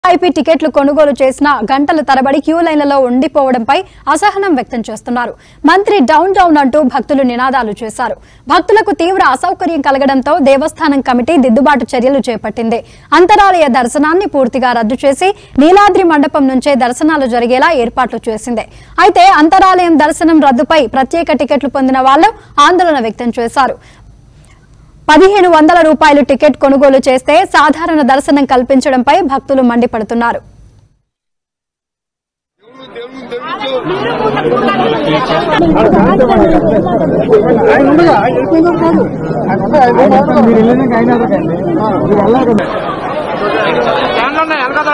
IP టికెట్లు కొనుగోలు చేసిన గంటల తరబడి క్యూ లైన్లలో ఉండిపోవడంపై అసహనం వ్యక్తం చేస్తున్నారు మంత్రి డౌన్ డౌన్ అంటూ భక్తులు నినాదాలు చేశారు భక్తులకు తీవ్ర అసౌకర్యం కలగడంతో దేవస్థానం కమిటీ దిద్దుబాటు చర్యలు చేపట్టింది అంతరాలయ దర్శనాన్ని పూర్తిగా రద్దు చేసి నీలాద్రి మండపం నుంచే దర్శనాలు జరిగేలా ఏర్పాట్లు చేసింది అయితే అంతరాలయం దర్శనం రద్దుపై ప్రత్యేక టికెట్లు పొందిన వాళ్ళు ఆందోళన వ్యక్తం చేశారు పదిహేను వందల రూపాయలు టికెట్ కొనుగోలు చేస్తే సాధారణ దర్శనం కల్పించడంపై భక్తులు మండిపడుతున్నారు ఆయన ఉండగా ఆయన వెళ్ళిపోయిందో కాదు ఆయన ఉండగా ఆయన వెళ్ళిపోయిందో మీరు వెళ్ళినాక ఆయన ఎదరకండి మీరు వెళ్ళాకండి స్టాండ్ ఉన్నాయి వెనకదా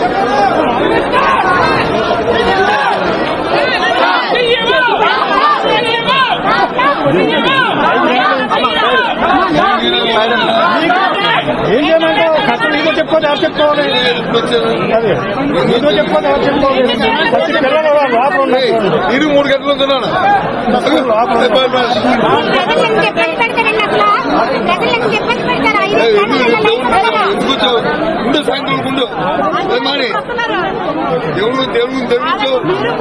ఏం చేయమంటావు కష్టం నీతో చెప్పుకోదు ఎవరు చెప్పుకోవాలి అదే నీతో చెప్పుకోదు ఎవరు చెప్పుకోవాలి ఫస్ట్ పిల్లలు లోపల ఉన్నాయి ఇది మూడు గంటలు ఉంటున్నాను ప్రజలకు చెప్పని పెడతారండి అసలు ప్రజలకు చెప్పని పెడతారు ఐదు గంటల ఎందుకు వచ్చావు? ఉండు సాయంత్రం ఉండు ఏ మాని దేవుడు దేవుడు దేవుడు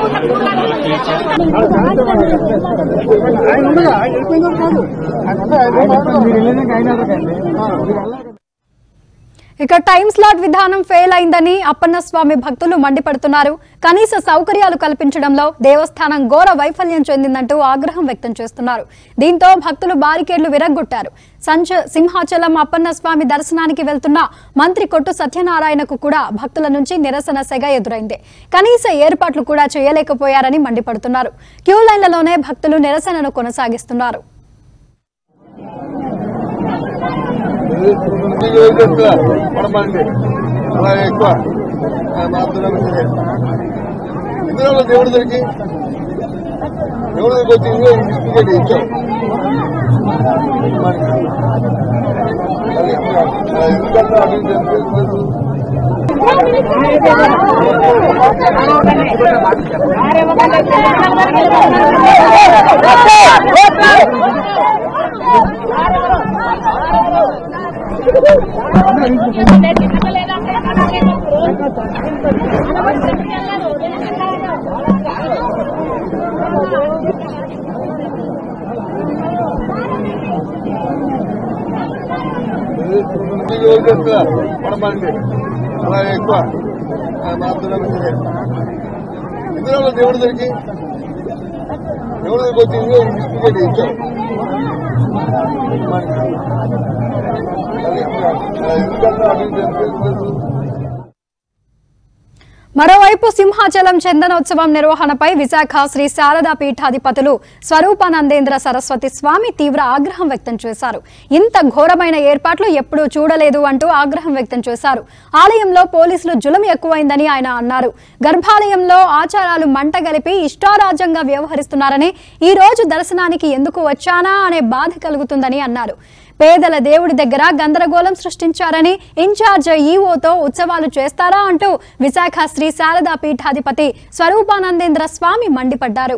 ఆయన ఉండగా ఆయన వెళ్ళిపోయిందో కాదు ఆయన ఉండగా ఆయన వెళ్ళిపోయిందో మీరు వెళ్ళినాక ఆయన ఎదరకండి మీరు వెళ్ళాకండి ఇక టైం స్లాట్ విధానం ఫెయిల్ అయిందని అప్పన్న స్వామి భక్తులు మండిపడుతున్నారు కనీస సౌకర్యాలు కల్పించడంలో దేవస్థానం ఘోర వైఫల్యం చెందిందంటూ ఆగ్రహం వ్యక్తం చేస్తున్నారు దీంతో భక్తులు బారికేడ్లు విరగ్గొట్టారు సంచ సింహాచలం అప్పన్న స్వామి దర్శనానికి వెళ్తున్న మంత్రి కొట్టు సత్యనారాయణకు కూడా భక్తుల నుంచి నిరసన సెగ ఎదురైంది కనీస ఏర్పాట్లు కూడా చేయలేకపోయారని మండిపడుతున్నారు క్యూ లైన్లలోనే భక్తులు నిరసనను కొనసాగిస్తున్నారు పడమండి అలా ఎక్కువ మాత్రం ఇందులో దేవుడు దొరికి దేవుడు దగ్గరికి వచ్చి ఇందులో టికెట్ ఇచ్చాం మరి అది ఆ, ఎందుకంటే అది తెలుసు. పడమండి అలా ఎక్కువ మాత్రం ఇందులో దేవుడు దొరికి దేవుడు దగ్గరికి వచ్చి ఇందులో టికెట్ ఇచ్చాం మరి అది ఆ, ఎందుకంటే అది తెలుసు. మరోవైపు సింహాచలం చందనోత్సవం నిర్వహణపై విశాఖ శ్రీ శారదా పీఠాధిపతులు స్వరూపానందేంద్ర సరస్వతి స్వామి తీవ్ర ఆగ్రహం వ్యక్తం చేశారు ఇంత ఘోరమైన ఏర్పాట్లు ఎప్పుడూ చూడలేదు అంటూ ఆగ్రహం వ్యక్తం చేశారు ఆలయంలో పోలీసులు జులం ఎక్కువైందని ఆయన అన్నారు గర్భాలయంలో ఆచారాలు మంటగలిపి ఇష్టారాజ్యంగా వ్యవహరిస్తున్నారని ఈ రోజు దర్శనానికి ఎందుకు వచ్చానా అనే బాధ కలుగుతుందని అన్నారు పేదల దేవుడి దగ్గర గందరగోళం సృష్టించారని ఇన్ఛార్జ్ ఈఓతో ఉత్సవాలు చేస్తారా అంటూ విశాఖ శ్రీ శారదా పీఠాధిపతి స్వరూపానందేంద్ర స్వామి మండిపడ్డారు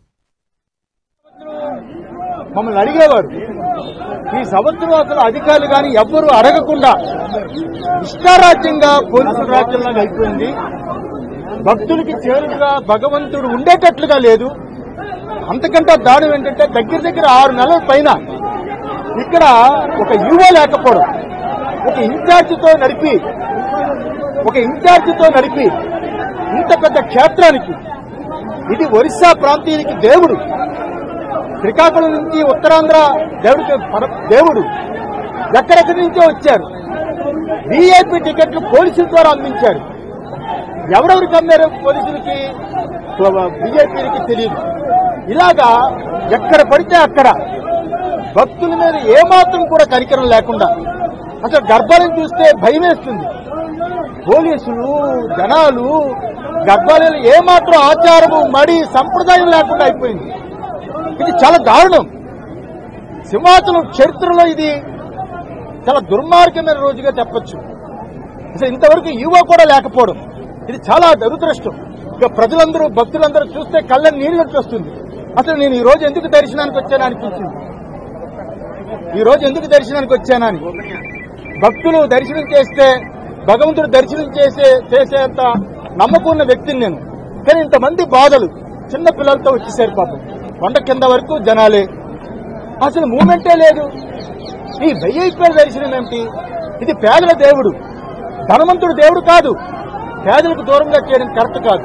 మమ్మల్ని అడిగేవారు ఈ సంవత్సరం అసలు అధికారులు కానీ ఎవ్వరూ అడగకుండా ఇష్టారాజ్యంగా పోలీసుల రాజ్యంలాగా అయిపోయింది భక్తులకి చేరుగా భగవంతుడు ఉండేటట్లుగా లేదు అంతకంటే దారుణం ఏంటంటే దగ్గర దగ్గర ఆరు నెలల పైన ఇక్కడ ఒక యువ లేకపోవడం ఒక ఇన్ఛార్జితో నడిపి ఒక ఇన్ఛార్జితో నడిపి ఇంత పెద్ద క్షేత్రానికి ఇది ఒరిస్సా ప్రాంతీయునికి దేవుడు శ్రీకాకుళం నుంచి ఉత్తరాంధ్ర దేవుడికి పర- దేవుడు ఎక్కడెక్కడి నుంచో వచ్చారు వీఐపీ టికెట్లు పోలీసుల ద్వారా అందించారు ఎవరెవరికి అమ్మారు పోలీసులకి బీజేపీలకి తెలియదు ఇలాగా ఎక్కడ పడితే అక్కడ భక్తుల మీద ఏమాత్రం కూడా కనికరం లేకుండా అసలు గర్భాలను చూస్తే భయం వేస్తుంది పోలీసులు జనాలు గర్భాలయంలో ఏమాత్రం ఆచారము మడి సంప్రదాయం లేకుండా అయిపోయింది ఇది చాలా దారుణం సింహాచలం చరిత్రలో ఇది చాలా దుర్మార్గమైన రోజుగా చెప్పొచ్చు అసలు ఇంతవరకు యువ కూడా లేకపోవడం ఇది చాలా దురదృష్టం ఇక ప్రజలందరూ భక్తులందరూ చూస్తే కళ్ళని నీళ్ళు వస్తుంది అసలు నేను ఈ రోజు ఎందుకు దర్శనానికి వచ్చానా అనిపించింది ఈ రోజు ఎందుకు దర్శనానికి వచ్చానని భక్తులు దర్శనం చేస్తే భగవంతుడు దర్శనం చేసే చేసేంత నమ్మకం ఉన్న వ్యక్తిని నేను కానీ ఇంతమంది బాధలు చిన్న పిల్లలతో వచ్చేసారు పాపం కొండ కింద వరకు జనాలే అసలు మూమెంటే లేదు ఈ వెయ్యి పేరు దర్శనం ఏమిటి ఇది పేదల దేవుడు ధనవంతుడు దేవుడు కాదు పేదలకు దూరంగా చేయడం కరెక్ట్ కాదు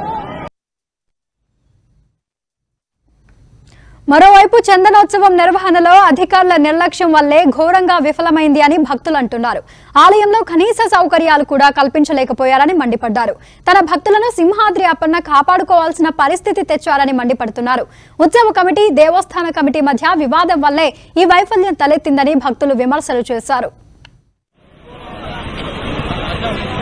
మరోవైపు చందనోత్సవం నిర్వహణలో అధికారుల నిర్లక్ష్యం వల్లే ఘోరంగా విఫలమైంది అని భక్తులు అంటున్నారు ఆలయంలో కనీస సౌకర్యాలు కూడా కల్పించలేకపోయారని మండిపడ్డారు తన భక్తులను సింహాద్రి అప్పన్న కాపాడుకోవాల్సిన పరిస్థితి తెచ్చారని మండిపడుతున్నారు ఉత్సవ కమిటీ దేవస్థాన కమిటీ మధ్య వివాదం వల్లే ఈ వైఫల్యం తలెత్తిందని భక్తులు విమర్శలు చేశారు